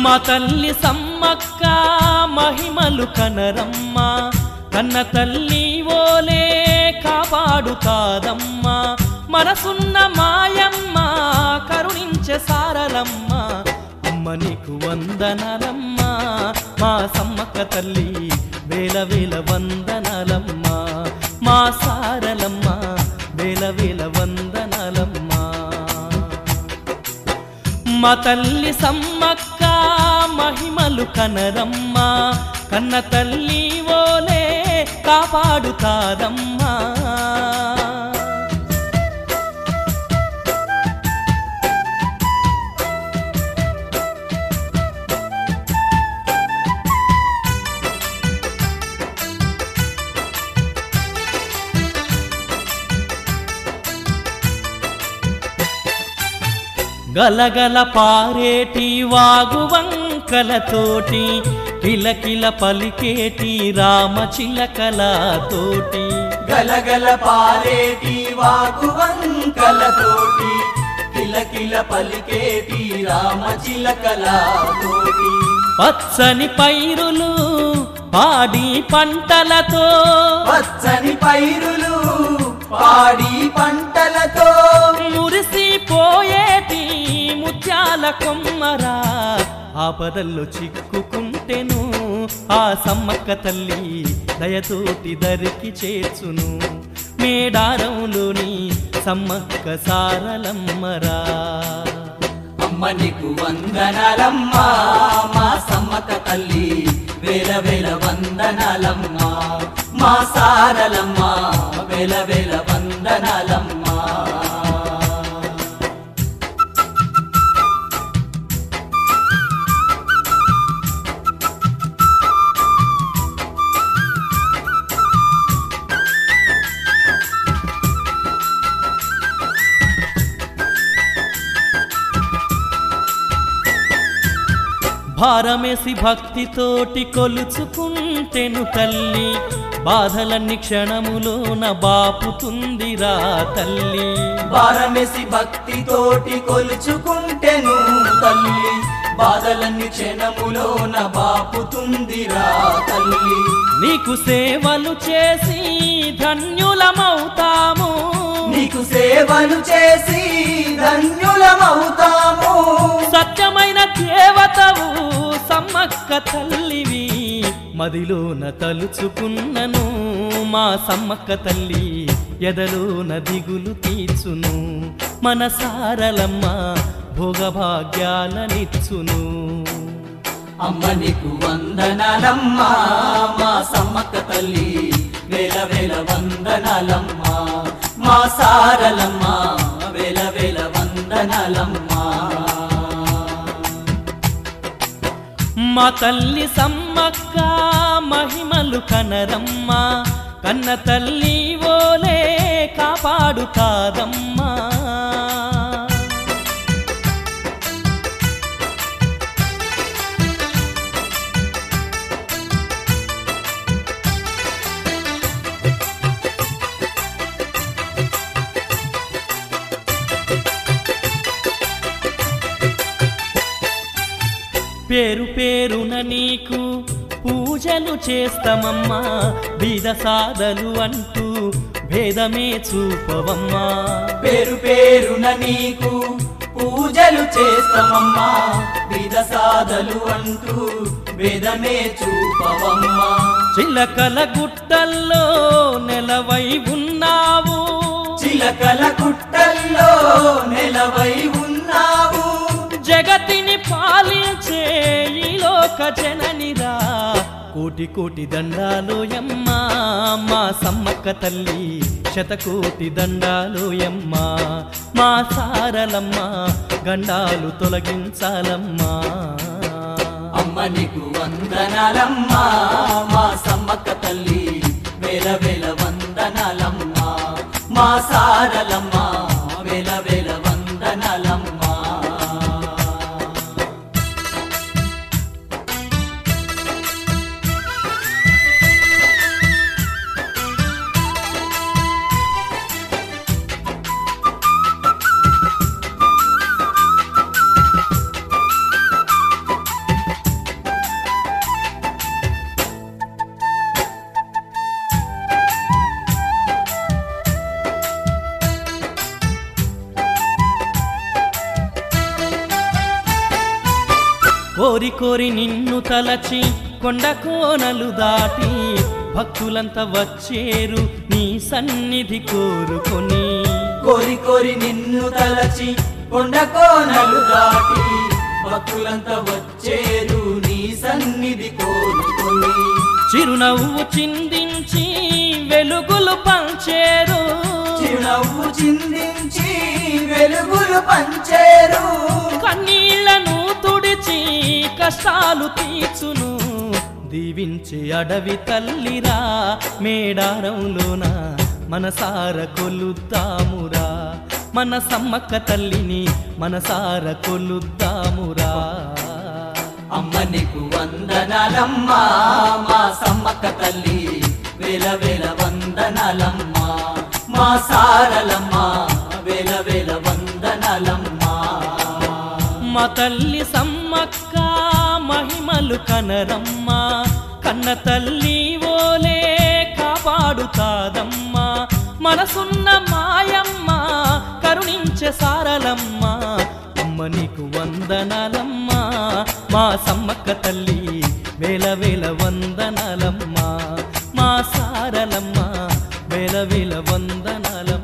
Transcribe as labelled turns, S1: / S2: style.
S1: మా తల్లి సమ్మక్క మహిమలు కనరమ్మ కన్న తల్లి ఓలే కాపాడు కాదమ్మా మనసున్న మాయమ్మ కరుణించే సారలమ్మ అమ్మ నీకు వందనాలమ్మ మా సమ్మక్క తల్లి వేల వేల వందనాలమ్మ మా సారలమ్మ వేల వేల వందనాలమ్మా మా తల్లి సమ్మక్క మహిమలు కనరమ్మ కన్న తల్లి ఓలే కాపాడుతారమ్మా గలగల పారేటి వాగు వంకలతోటి కిలకిల పలికేటి రామ చిలకలతోటి
S2: గలగల పారేటి వాగు వంకలతోటి కిలకిల పలికేటి రామ చిలకలతోటి
S1: పచ్చని పైరులు పాడి పంటలతో
S2: పచ్చని పైరులు పాడి పంటలతో
S1: మురిసిపోయేటి ముత్యాల కొమ్మరా ఆపదల్లో చిక్కుకుంటెను ఆ సమ్మక్క తల్లి దయతోటి దరికి చేర్చును మేడారంలోని సమ్మక్క సారలమ్మరా
S2: అమ్మ నీకు వందనాలమ్మా మా సమ్మక తల్లి వేల వేల వందనాలమ్మా మా సారలమ్మా వేల వేల వందనాలమ్మా
S1: భారమేసి భక్తితోటి కొలుచుకుంటెను తల్లి బాధలన్ని క్షణములోన బాపుతుందిరా తల్లి
S2: భారమేసి భక్తితోటి కొలుచుకుంటెను తల్లి బాధలన్నీ క్షణములోన బాపుతుందిరా తల్లి
S1: నీకు సేవలు చేసి ధన్యులమవుతాము
S2: నీకు సేవలు చేసి ధన్యులమవుతాము
S1: సత్యమైన దేవతవు సమ్మక్క తల్లివి మదిలోన తలుచుకున్నను మా సమ్మక్క తల్లి ఎదలోన దిగులు తీర్చును మన సారలమ్మ భోగభాగ్యాలనిచ్చును
S2: అమ్మ నీకు వందనాలమ్మా మా సమ్మక్క తల్లి వేల వేల వందనాలమ్మా మా సారలమ్మా వేల వేల వందనాలమ్మా
S1: మా తల్లి సమ్మక్క మహిమలు కనరమ్మ కన్న తల్లి ఓలే కాపాడు కాదమ్మా పేరు పేరున నీకు పూజలు చేస్తామమ్మా బీద సాదలు అంటూ భేదమే చూపవమ్మా
S2: పేరు పేరున నీకు పూజలు చేస్తామమ్మా విధ సాధలు అంటూ వేదమే చూపవమ్మా
S1: చిలకల గుట్టల్లో నెలవై ఉన్నావు
S2: చిలకల కుట్టల్లో నెలవై ఉన్నావు
S1: జగతిని పాలించే ఈ లోక జననిరా కోటి కోటి దండాలు యమ్మా మా సమ్మక్క తల్లి శతకోటి దండాలు యమ్మా మా సారలమ్మ గండాలు తొలగించాలమ్మా
S2: అమ్మ నీకు వందనాలమ్మా మా సమ్మక్క తల్లి వేల వేల వందనాలమ్మా మా సారలమ్మా వేల వేల వందనాలమ్మా
S1: కోరి కోరి నిన్ను తలచి కొండ కోనలు దాటి భక్తులంతా వచ్చేరు నీ సన్నిధి కోరుకొని
S2: కోరి కోరి నిన్ను తలచి కొండ కోనలు దాటి భక్తులంతా వచ్చేరు నీ సన్నిధి కోరుకొని
S1: చిరునవ్వు చిందించి వెలుగులు పంచేరు
S2: చిరునవ్వు చిందించి వెలుగులు పంచేరు
S1: కన్నీళ్లను తుడిచి కష్టాలు తీర్చును దీవించి అడవి తల్లిరా మేడారంలోన మనసార కొలుద్దామురా మన సమ్మక్క తల్లిని మనసార కొలుద్దామురా
S2: అమ్మ నీకు వందనాలమ్మా మా సమ్మక్క తల్లి వేల వేల వందనాలమ్మా మా సారలమ్మా వేల వేల వందనాలమ్మా
S1: మా తల్లి సమ్మక్క మహిమలు కనరమ్మా కన్న తల్లి ఓలే కాపాడుతాదమ్మా మనసున్న మాయమ్మ కరుణించే సారలమ్మా అమ్మ నీకు వందనాలమ్మా మా సమ్మక్క తల్లి వేల వేల వందనాలమ్మా మా సారలమ్మా వేల వేల వందనాలమ్మా